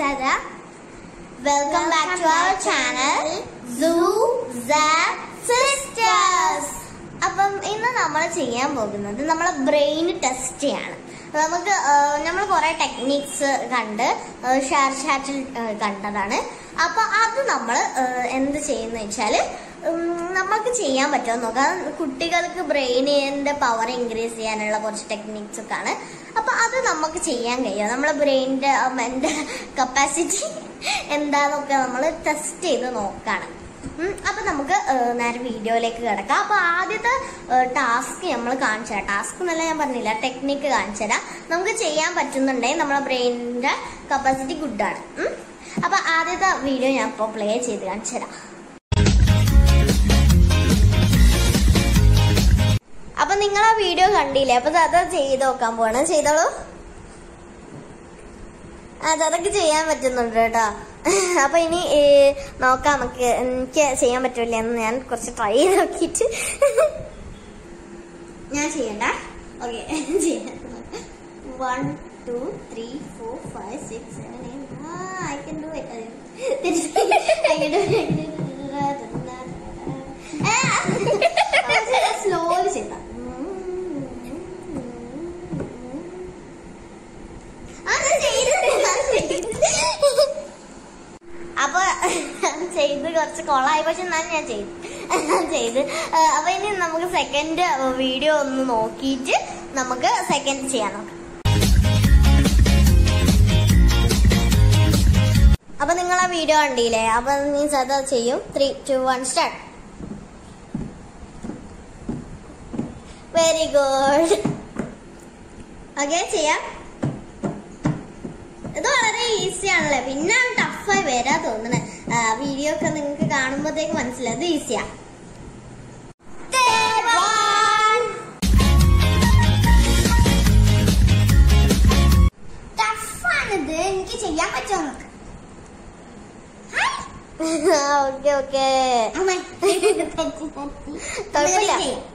Zada. Welcome back to our channel Zoo Zap Sisters. അപ്പം ഇന്ന് നമ്മൾ ചെയ്യാൻ പോകുന്നത് നമ്മളെ ബ്രെയിൻ ടെസ്റ്റ് ചെയ്യാണ് നമുക്ക് നമ്മൾ കുറെ ടെക്നിക്സ് കണ്ട് ഷെയർ ചാറ്റിൽ കണ്ടതാണ് അപ്പൊ അത് നമ്മൾ എന്ത് ചെയ്യുന്ന വെച്ചാൽ നമുക്ക് ചെയ്യാൻ പറ്റുമോ നോക്കാം കുട്ടികൾക്ക് ബ്രെയിനിന്റെ പവർ ഇൻക്രീസ് ചെയ്യാനുള്ള കുറച്ച് ടെക്നിക്സ് ഒക്കെ ആണ് അപ്പൊ അത് നമുക്ക് ചെയ്യാൻ കഴിയും നമ്മളെ ബ്രെയിനിന്റെ മെന്റൽ കപ്പാസിറ്റി എന്താന്നൊക്കെ നമ്മൾ ടെസ്റ്റ് ചെയ്ത് നോക്കാണ് ഉം, അപ്പൊ നമുക്ക് ഏഹ്, നേരെ വീഡിയോയിലേക്ക് കിടക്കാം അപ്പൊ ആദ്യത്തെ ടാസ്ക് നമ്മൾ കാണിച്ചു തരാം ടാസ്ക് എന്നല്ല ഞാൻ പറഞ്ഞില്ല ടെക്നിക്ക് കാണിച്ചു തരാം നമുക്ക് ചെയ്യാൻ പറ്റുന്നുണ്ടെങ്കിൽ നമ്മളെ ബ്രെയിനിന്റെ കപ്പാസിറ്റി ഗുഡാണ് അപ്പൊ ആദ്യത്തെ വീഡിയോ ഞാൻ ഇപ്പോൾ പ്ലേ ചെയ്ത് കാണിച്ചു തരാം അപ്പൊ നിങ്ങൾ ആ വീഡിയോ കണ്ടില്ലേ അപ്പൊ അത് ചെയ്ത് നോക്കാൻ പോവാണ് ചെയ്തോളൂ അത് അതൊക്കെ ചെയ്യാൻ പറ്റുന്നുണ്ട് കേട്ടോ അപ്പൊ ഇനി ഏ, നോക്കാം നമുക്ക് എനിക്ക് ചെയ്യാൻ പറ്റൂല എന്ന് ഞാൻ കുറച്ച് ട്രൈ ചെയ്ത് നോക്കിയിട്ട് ഞാൻ ചെയ്യണ്ട ഓക്കെ ചെയ്യാം one two three four five six seven eight I can do it slowly ചെയ്താ ആ, ഞാൻ ചെയ്തിട്ടുണ്ട്, ഞാൻ ചെയ്തിട്ടുണ്ട്. അപ്പൊ ചെയ്ത് കുറച്ച് കൊളായി പക്ഷെ എന്നാലും ഞാൻ ചെയ്തു ഞാൻ ചെയ്ത് ആ, അപ്പൊ ഇനി നമുക്ക് സെക്കൻഡ് വീഡിയോ ഒന്ന് നോക്കിയിട്ട് നമുക്ക് സെക്കൻഡ് ചെയ്യാൻ നോക്കാം അപ്പൊ നിങ്ങൾ ആ വീഡിയോ കണ്ടില്ലേ അപ്പൊ മീൻസ് അത് ചെയ്യും three two one start very good okay ചെയ്യാം ഇത് വളരെ ഈസി ആണല്ലേ പിന്നാണ് ടഫായി വരാ തോന്നണേ വീഡിയോ ഒക്കെ നിങ്ങൾക്ക് കാണുമ്പോഴത്തേക്ക് മനസ്സിലാവും ഇത് ഈസിയാ ടഫാണിത് എനിക്ക് ചെയ്യാൻ പറ്റുമോ നോക്ക് ഓക്കെ ഓക്കെ കുഴപ്പമില്ല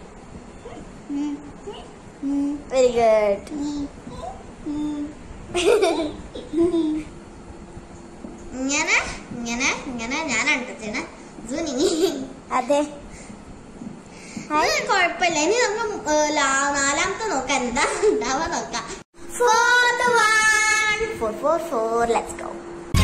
വെരി ഗുഡ് ഇങ്ങനെ ഇങ്ങനെ ഇങ്ങനെ ഞാനാണ് ടച്ചണ നീ അതെ കുഴപ്പമില്ല ഇനി നമുക്ക് ഏ, ലാ- നാലാമത്തെ നോക്കാം എന്താ ഉണ്ടാവാ നോക്കാം four one four four four let's go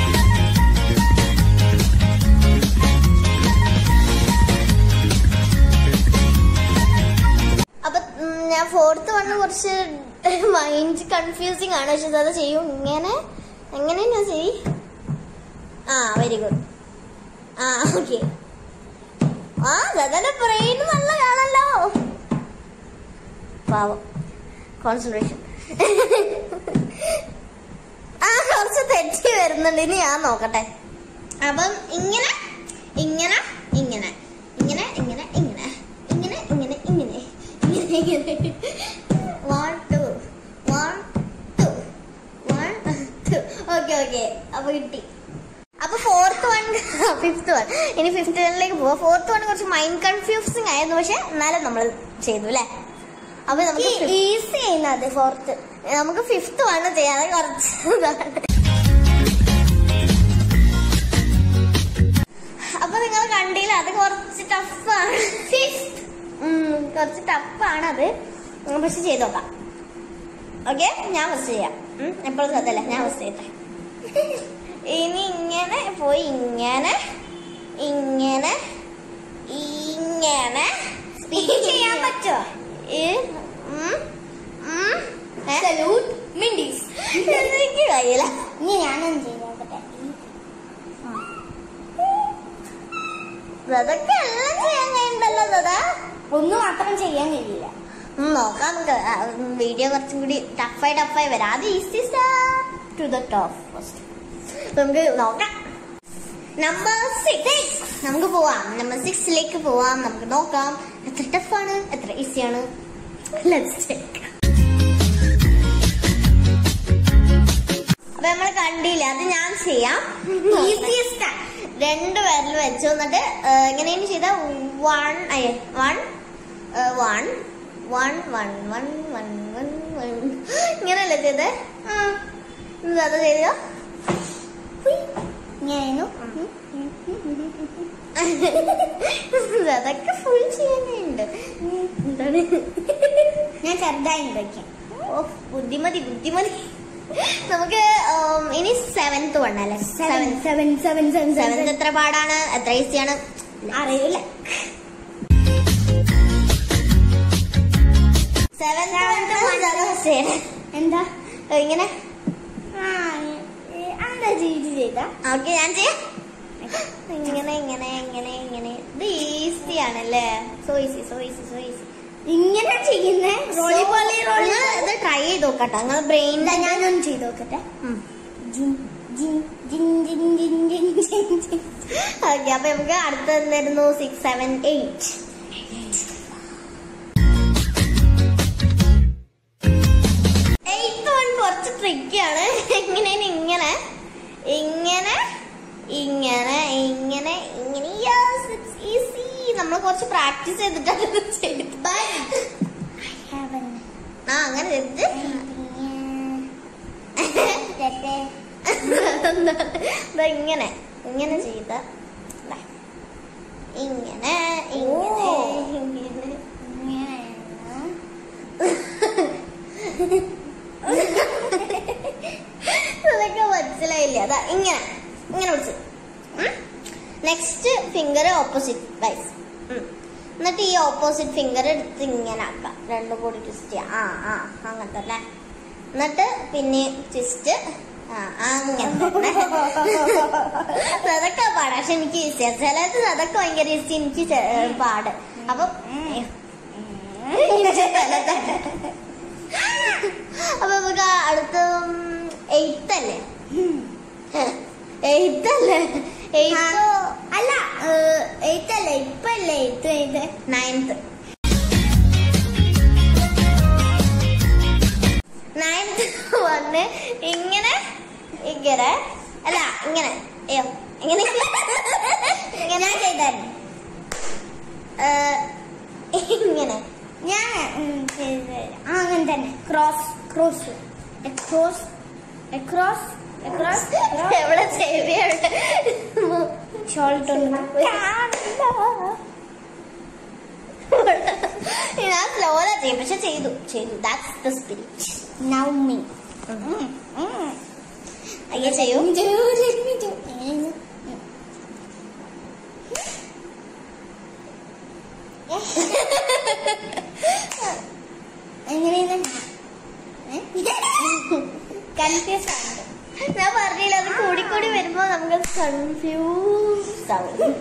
അപ്പൊ ഉം, ഞാൻ ഫോർത്ത് വണ്ണ് കുറച്ച് മൈൻഡ് കൺഫ്യൂസിങ് ആണ് പക്ഷെ അത് ചെയ്യും ഇങ്ങനെ എങ്ങനെ ഞാൻ ചെയ് ആ വെരി ഗുഡ് ആ ഓക്കെ ആ ദതന്റെ ബ്രെയിൻ നല്ല കാണല്ലോ പാവം കോൺസെൻട്രേഷൻ ആ കുറച്ച് തെറ്റി വരുന്നുണ്ട് ഇനി ഞാൻ നോക്കട്ടെ അപ്പം ഇങ്ങനെ ഇങ്ങനെ ഇങ്ങനെ ഇങ്ങനെ ഇങ്ങനെ ഇങ്ങനെ ഇങ്ങനെ ഇങ്ങനെ ഇങ്ങനെ ഇങ്ങനെ ഇങ്ങനെ one two one two one two okay okay അപ്പൊ കിട്ടി അപ്പൊ ഫോർത്ത് വൺ ഫിഫ്ത്ത് വൺ ഇനി ഫിഫ്ത്ത് വണ്ണിലേക്ക് പോവാം ഫോർത്ത് വൺ കുറച്ച് മൈൻഡ് കൺഫ്യൂസിങ് ആയിരുന്നു പക്ഷെ എന്നാലും നമ്മൾ ചെയ്തു അല്ലേ അപ്പൊ നമുക്ക് ഈസി ചെയ്യുന്നത് ഫോർത്ത് നമുക്ക് ഫിഫ്ത്ത് വൺ ചെയ്യാതെ കുറച്ച് ഇതാണ്. അപ്പൊ നിങ്ങൾ കണ്ടില്ല അത് കുറച്ച് ടഫാണ് കുറച്ച് ടഫാണ് അത് ഉം, പക്ഷെ ചെയ്ത് നോക്കാം ഓക്കെ ഞാൻ ഫസ്റ്റ് ചെയ്യാം എപ്പോഴും അതല്ല ഞാൻ ഫസ്റ്റ് ചെയ്യട്ടെ ഇനി ഇങ്ങനെ പോയി ഇങ്ങനെ ഇങ്ങനെ ഇങ്ങനെ Speed ചെയ്യാൻ പറ്റുമോ സലൂട്ട് മിണ്ടീസ് എനിക്ക് കഴിയില്ല ഇനി ഞാനും ചെയ്ത് നോക്കട്ടെ അതൊക്കെ എല്ലാം ചെയ്യാൻ കഴിയണ്ടല്ലോ ദാ ഒന്ന് മാത്രം ചെയ്യാൻ കഴിയില്ല ഉം, നോക്കാം നമുക്ക് വീഡിയോ കുറച്ചും കൂടി ടഫായി ടഫായി വരാം അത് easy to the top first നമുക്ക് നോക്കാം നമ്പർ സിക്സ് നമുക്ക് പോവാം നമ്പർ സിക്സിലേക്ക് പോവാം നമുക്ക് നോക്കാം എത്ര ടഫാണ് എത്ര ഈസിയാണ് ലെറ്റ്സ് ചെക്ക് അപ്പൊ നമ്മൾ കണ്ടില്ല അത് ഞാൻ ചെയ്യാം ഈസിയസ്റ്റ് രണ്ട് പേരിൽ വെച്ചു എന്നിട്ട് എങ്ങനെയാണ് ചെയ്ത one one one one one one one one one ഇങ്ങനെയല്ലേ ചെയ്തേ അത് ചെയ്തോ ഇങ്ങനെയായിരുന്നു അതൊക്കെ ഫുൾ ചെയ്യാനുണ്ട് എന്താണ് ഞാൻ ചെറുതായി വയ്ക്കാം ഓ ബുദ്ധിമതി ബുദ്ധിമതി നമുക്ക് ഉം, ഇനി സെവൻത്ത് വൺ അല്ലേ seven seventh seven seven seven seventh എത്ര പാടാണ് എത്ര ഈസിയാണ് അറിയില്ല സെവൻത്ത് എന്താ ഇങ്ങനെ ആ എന്താ ജീവിച്ച് ചെയ്താ ഓക്കെ ഞാൻ ചെയ്യാം ഇങ്ങനെ ഇങ്ങനെ ഇങ്ങനെ ഇങ്ങനെ ഇത് ഈസി ആണല്ലേ so easy so easy so easy ഇങ്ങനെ ചെയ്യുന്നേ റോളി പോളി റോളി ഇത് ട്രൈ ചെയ്ത് നോക്കട്ടെ നിങ്ങൾ ബ്രെയിൻ ഞാനൊന്ന് ചെയ്ത് നോക്കട്ടെ ജിൻ ജിൻ ജിൻ ജിൻ ജിൻ ജിൻ ജിൻ ജിൻ ഓക്കെ അപ്പൊ നമുക്ക് അടുത്ത് എന്തായിരുന്നു six seven eight eighth one കുറച്ച് ട്രിക്കിയാണ് എങ്ങനെ ഇങ്ങനെ ഇങ്ങനെ ഇങ്ങനെ ഇങ്ങനെ ഇങ്ങനെ യെസ് ഇറ്റ്സ് ഈസി നമ്മൾ കുറച്ച് പ്രാക്ടീസ് ചെയ്തിട്ടാണ് ഇത് ചെയ്തത് Heaven. ആ അങ്ങനെ ചെയ്തിട്ട് ദാ ഇങ്ങനെ ഇങ്ങനെ ചെയ്ത ദാ. ഇങ്ങനെ ഇങ്ങനെ ഓ. ഇങ്ങനെ ഇങ്ങനെയാണ്. അതൊക്കെ മനസ്സിലായില്ല അതാ ഇങ്ങനെ ഇങ്ങനെ പിടിച്ചു നെക്സ്റ്റ് ഫിംഗർ ഓപ്പോസിറ്റ് വൈസ് എന്നിട്ട് ഈ ഓപ്പോസിറ്റ് ഫിംഗർ എടുത്ത് ഇങ്ങനെ ആക്കാം രണ്ടും കൂടി ട്വിസ്റ്റ് ചെയ്യാം ആ ആ അങ്ങനത്തെ അല്ലേ എന്നിട്ട് പിന്നെ ട്വിസ്റ്റ് ആ അങ്ങനത്തെ അതൊക്കെ പാടാം പക്ഷെ എനിക്ക് ഈസിയാണ് ചിലത് അതൊക്കെ ഭയങ്കര ഈസി എനിക്ക് ചെ- പാട് അപ്പൊ അപ്പൊ നമുക്ക് അടുത്ത എയ്ത്ത് അല്ലേ എയ്ത്ത് അല്ലേ എയ്ത്തോ അല്ല എയ്ത്ത് അല്ല ഇപ്പൊ അല്ലേ എയ്ത്ത് എയ്ത്ത് നയൻത്ത് നയൻത്ത് വന്ന് ഇങ്ങനെ ഇങ്ങനെ അല്ല ഇങ്ങനെ അയ്യോ ഇങ്ങനെ ഇങ്ങനെ ഞാൻ ചെയ്തായിരുന്നു ഏഹ്, ഇങ്ങനെ ഞാൻ ഉം, ചെയ്ത് തരാം. ആ, അങ്ങനെ തന്നെ cross cross cross cross cross എവിടെ ചെവിയുണ്ട് ഷോൾട്ടർ ഞാൻ സ്ലോലാ ചെയ്യും പക്ഷെ ചെയ്തു ചെയ്തു that's the spirit now me അയ്യോ ചെയ്യൂ എങ്ങനെയാണ് കൺഫ്യൂസ് ആണ് ഞാൻ പറഞ്ഞില്ല അത് കൂടി കൂടി വരുമ്പോ നമുക്ക് കൺഫ്യൂസ് ആവും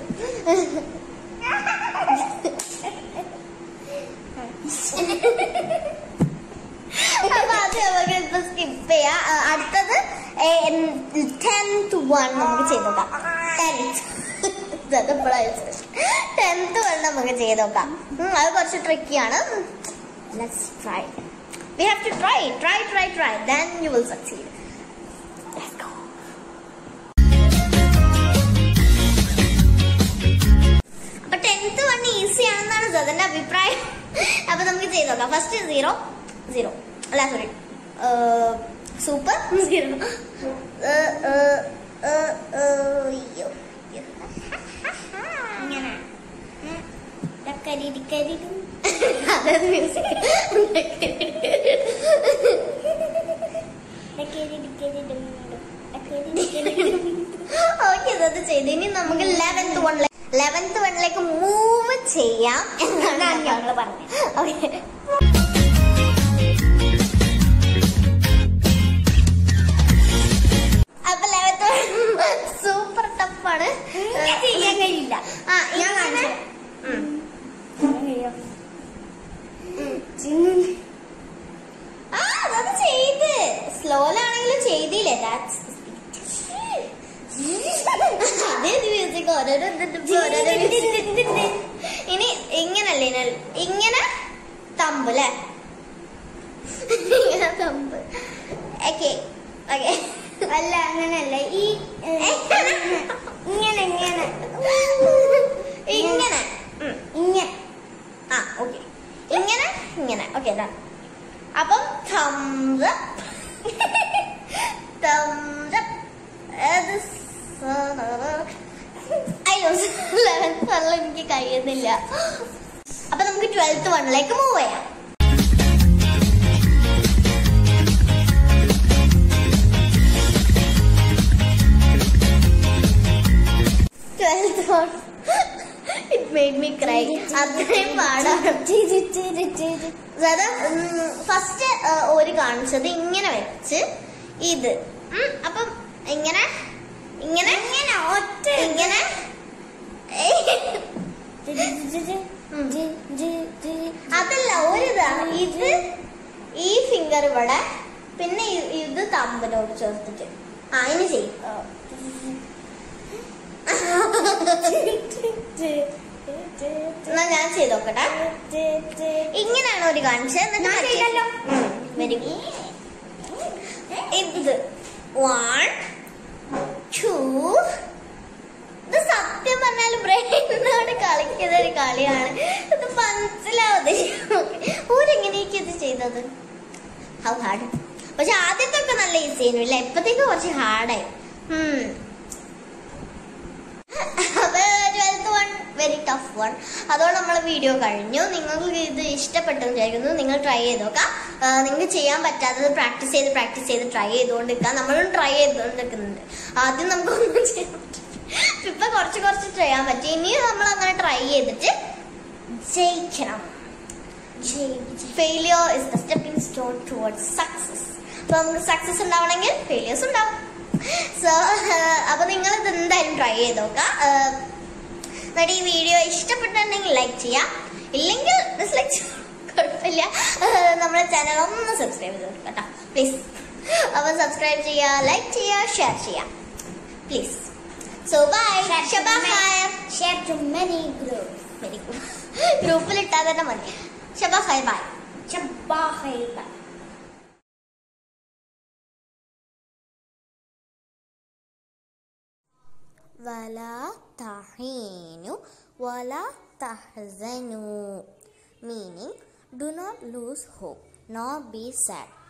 അപ്പൊ അത് നമുക്ക് ഇപ്പൊ സ്കിപ്പ് ചെയ്യാം ആ, അടുത്തത് ടെൻത്ത് വൺ നമുക്ക് ചെയ്ത് നോക്കാം ടെൻത്ത് ടെൻത്ത് വൺ നമുക്ക് ചെയ്ത് നോക്കാം ഉം, അത് കുറച്ച് ട്രിക്കിയാണ് let's try we have to try try try try then you will succeed let's go അപ്പൊ ടെൻത്ത് വൺ ഈസി ആണെന്നാണ് സദന്റെ അഭിപ്രായം അപ്പൊ നമുക്ക് ചെയ്ത് നോക്കാം ഫസ്റ്റ് സീറോ സീറോ അല്ല സോറി സൂപ്പർ സീറോ അയ്യോ ഇങ്ങനെ ഡക്കരി അതായത് മ്യൂസിക് ഓക്കെ അത് ചെയ്തു ഇനി നമുക്ക് ലെവൻത്ത് വണ്ണിലേക്ക് ലെവൻത്ത് വണ്ണിലേക്ക് മൂവ് ചെയ്യാം എന്നാണ് ഞങ്ങൾ പറഞ്ഞത് ഓക്കെ അപ്പൊ ലെവൻത്ത് സൂപ്പർ ടഫാണ് ചെയ്യാൻ കഴിയില്ല ആ ഞാൻ ഇങ്ങനെ കാണിച്ചു ഉം. ആ അത് ചെയ്ത് സ്ലോയിലാണെങ്കിലും ചെയ്തില്ലേ ദാറ്റ്സ് അതേ മ്യൂസിക് ഓരോരോ ഇതിന്റെ ഓരോരോ music. ഇനി ഇങ്ങനല്ലേ ഇനി ഇങ്ങനെ തമ്പ് അല്ലേ ഇങ്ങനെ തമ്പ് ഓക്കെ ഓക്കെ അല്ല അങ്ങനല്ല ഈ ഏ, ഇങ്ങനെ ഇങ്ങനെ ഇങ്ങനെ ഉം. ഇങ്ങനെ ആ ഓക്കെ ഇങ്ങനെ ഇങ്ങനെ ഓക്കെ ഡൺ അപ്പം thumbs up thumbs up അത് അയ്യോ ലെവൻത്ത് വണ്ണിൽ എനിക്ക് കഴിയുന്നില്ല അപ്പൊ നമുക്ക് ട്വൽത്ത് വണ്ണിലേക്ക് മൂവ് ചെയ്യാം twelfth one it made me cry അത്രയും പാടാണ് അതായത് ഫസ്റ്റ് ഒരു കാണിച്ചത് ഇങ്ങനെ വെച്ച് ഇത് ഉം, അപ്പം ഇങ്ങനെ ഇങ്ങനെ ഇങ്ങനെ ഒറ്റ ഇങ്ങനെ അതല്ല ഒരിതാ ഇത് ഈ ഫിംഗർ ഇവിടെ പിന്നെ ഇ- ഇത് തമ്പിനോട് ചേർത്തിട്ട് ആ ഇനി ചെയ്യും എന്നാ ഞാൻ ചെയ്ത് നോക്കട്ടെ ഇങ്ങനെയാണ് ഒരു കാണിച്ചത് ഞാൻ ചെയ്തല്ലോ. വെരി ഗുഡ് ഇത് വൺ ടു ഇത് സത്യം പറഞ്ഞാൽ ബ്രെയിനോട് കളിക്കുന്ന ഒരു കളിയാണ് ഇത് മനസ്സിലാവുന്നില്ല ഓരെങ്ങനെയൊക്കെ ഇത് ചെയ്തത് ഹൗ ഹാർഡ് പക്ഷെ ആദ്യത്തെ ഒക്കെ നല്ല ഈസി ആയിരുന്നു ഇല്ല ഇപ്പത്തേക്ക് കുറച്ച് ഹാർഡായി twelfth one very tough one അതോടെ നമ്മളെ വീഡിയോ കഴിഞ്ഞു നിങ്ങൾക്ക് ഇത് ഇഷ്ടപ്പെട്ടെന്ന് വിചാരിക്കുന്നു നിങ്ങൾ ട്രൈ ചെയ്ത് നോക്കാം ആ, നിങ്ങൾക്ക് ചെയ്യാൻ പറ്റാത്തത് പ്രാക്ടീസ് ചെയ്ത് പ്രാക്ടീസ് ചെയ്ത് ട്രൈ ചെയ്തുകൊണ്ടിരിക്കാം നമ്മളും ട്രൈ ചെയ്തുകൊണ്ടിരിക്കുന്നുണ്ട് ആദ്യം നമുക്ക് ഒന്നും ചെയ്യാൻ പറ്റില്ല ഇപ്പൊ കുറച്ച് കുറച്ച് ചെയ്യാൻ പറ്റി ഇനിയും നമ്മൾ അങ്ങനെ ട്രൈ ചെയ്തിട്ട് ജയിക്കണം failure is the stepping stone towards success അപ്പൊ നമുക്ക് സക്സസ് ഉണ്ടാവണമെങ്കിൽ ഫെയിലിയേഴ്സ് ഉണ്ടാവും സോ അപ്പൊ നിങ്ങൾ ഇത് എന്തായാലും ട്രൈ ചെയ്ത് നോക്കാം ആഹ്, എന്നിട്ട് ഈ വീഡിയോ ഇഷ്ടപ്പെട്ടിട്ടുണ്ടെങ്കിൽ ലൈക്ക് ചെയ്യാം ഇല്ലെങ്കിൽ ഡിസ്ലൈക്ക് കുഴപ്പമില്ല ആഹ്, നമ്മുടെ ചാനൽ ഒന്ന് സബ്സ്ക്രൈബ് ചെയ്ത് കൊടുക്കാം കേട്ടോ പ്ലീസ് അപ്പൊ സബ്സ്ക്രൈബ് ചെയ്യുക ലൈക്ക് ചെയ്യുക ഷെയർ ചെയ്യാം പ്ലീസ് സോ ബൈ ഷബാ ഖൈർ Share to many groups. Very good ഗ്രൂപ്പിൽ ഇട്ടാൽ തന്നെ മതി ഷബാ ഖൈർ bye Shabahaiba. ولا تهينوا ولا تحزنوا meaning do not lose hope nor be sad